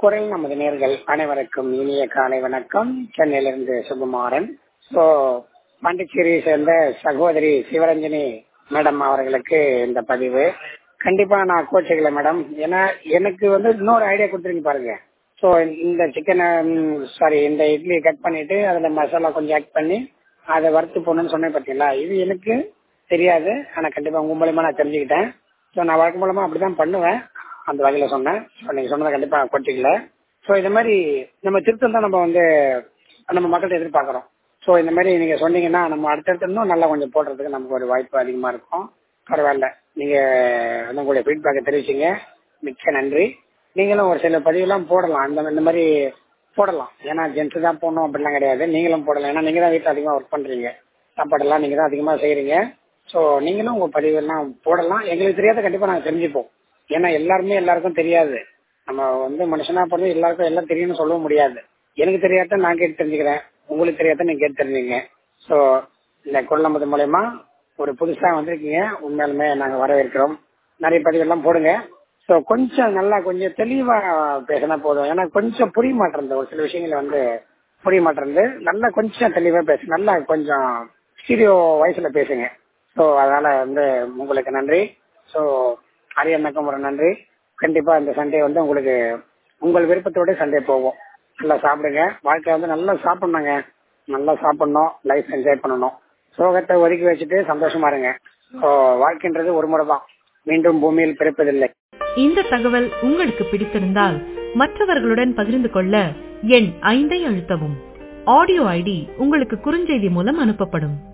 குரல் நமது நேர்கள் அனைவருக்கும் இனிய காலை வணக்கம் சென்னையிலிருந்து சுகுமாரன் ஸோ பாண்டிச்சேரியை சேர்ந்த சகோதரி சிவரஞ்சனி மேடம் அவர்களுக்கு இந்த பதிவு கண்டிப்பா நான் கோச்சிக்கல மேடம் ஏன்னா எனக்கு வந்து இன்னொரு ஐடியா கொடுத்துருங்க பாருங்க ஸோ இந்த சிக்கனை சாரி இந்த இட்லி கட் பண்ணிட்டு அதுல மசாலா கொஞ்சம் ஆட் பண்ணி அதை வறுத்து போடணும்னு சொன்னேன் பார்த்தீங்களா இது எனக்கு தெரியாது ஆனா கண்டிப்பா உங்க மூலியமா நான் தெரிஞ்சுக்கிட்டேன் ஸோ நான் வழக்கு மூலமா அப்படிதான் பண்ணுவேன் அந்த வகையில சொன்னேன் ஸோ நீங்க சொன்னதை கண்டிப்பா கொட்டிக்கல ஸோ இந்த மாதிரி நம்ம திருத்தம் தான் நம்ம வந்து நம்ம மக்கள்கிட்ட எதிர்பார்க்குறோம் ஸோ இந்த மாதிரி நீங்க சொன்னீங்கன்னா நம்ம அடுத்தடுத்து இன்னும் நல்லா கொஞ்சம் போடுறதுக்கு நமக்கு ஒரு வாய்ப்பு அதிகமா இருக்கும் பரவாயில்ல நீங்க வந்து உங்களுடைய ஃபீட்பேக்கை தெரிவிச்சீங்க மிக்க நன்றி நீங்களும் ஒரு சில பதிவுலாம் போடலாம் அந்த இந்த மாதிரி போடலாம் ஏன்னா ஜென்ஸ் தான் போடணும் அப்படிலாம் கிடையாது நீங்களும் போடலாம் ஏன்னா நீங்க தான் வீட்டில் அதிகமாக ஒர்க் பண்றீங்க சாப்பாடெல்லாம் நீங்க தான் அதிகமாக செய்யறீங்க ஸோ நீங்களும் உங்க பதிவெல்லாம் போடலாம் எங்களுக்கு தெரியாத கண்டிப்பா நாங்கள் தெரிஞ்சுப்போம் ஏன்னா எல்லாருமே எல்லாருக்கும் தெரியாது நம்ம வந்து மனுஷனா பிறந்து எல்லாருக்கும் எல்லாம் தெரியும்னு சொல்லவும் முடியாது எனக்கு தெரியாத நான் கேட்டு தெரிஞ்சுக்கிறேன் உங்களுக்கு தெரியாத நீங்க கேட்டு தெரிஞ்சுங்க ஸோ இந்த கொள்ளம்பது மூலயமா ஒரு புதுசா வந்திருக்கீங்க உண்மையாலுமே நாங்க வரவேற்கிறோம் நிறைய பதிவெல்லாம் போடுங்க ஸோ கொஞ்சம் நல்லா கொஞ்சம் தெளிவா பேசினா போதும் ஏன்னா கொஞ்சம் புரிய மாட்டேறது ஒரு சில விஷயங்களை வந்து புரிய மாட்டேறது நல்லா கொஞ்சம் தெளிவா பேசு நல்லா கொஞ்சம் ஸ்டீரியோ வயசுல பேசுங்க ஸோ அதனால வந்து உங்களுக்கு நன்றி ஸோ அரியண்ணக்கும் ஒரு நன்றி கண்டிப்பா இந்த சண்டே வந்து உங்களுக்கு உங்கள் விருப்பத்தோட சண்டே போவோம் நல்லா சாப்பிடுங்க வாழ்க்கை வந்து நல்லா சாப்பிடணுங்க நல்லா சாப்பிடணும் லைஃப் என்ஜாய் பண்ணணும் சோகத்தை ஒதுக்கி வச்சுட்டு சந்தோஷமா இருங்க ஸோ வாழ்க்கைன்றது ஒரு முறை தான் மீண்டும் பூமியில் பிறப்பதில்லை இந்த தகவல் உங்களுக்கு பிடித்திருந்தால் மற்றவர்களுடன் பகிர்ந்து கொள்ள எண் ஐந்தை அழுத்தவும் ஆடியோ ஐடி உங்களுக்கு குறுஞ்செய்தி மூலம் அனுப்பப்படும்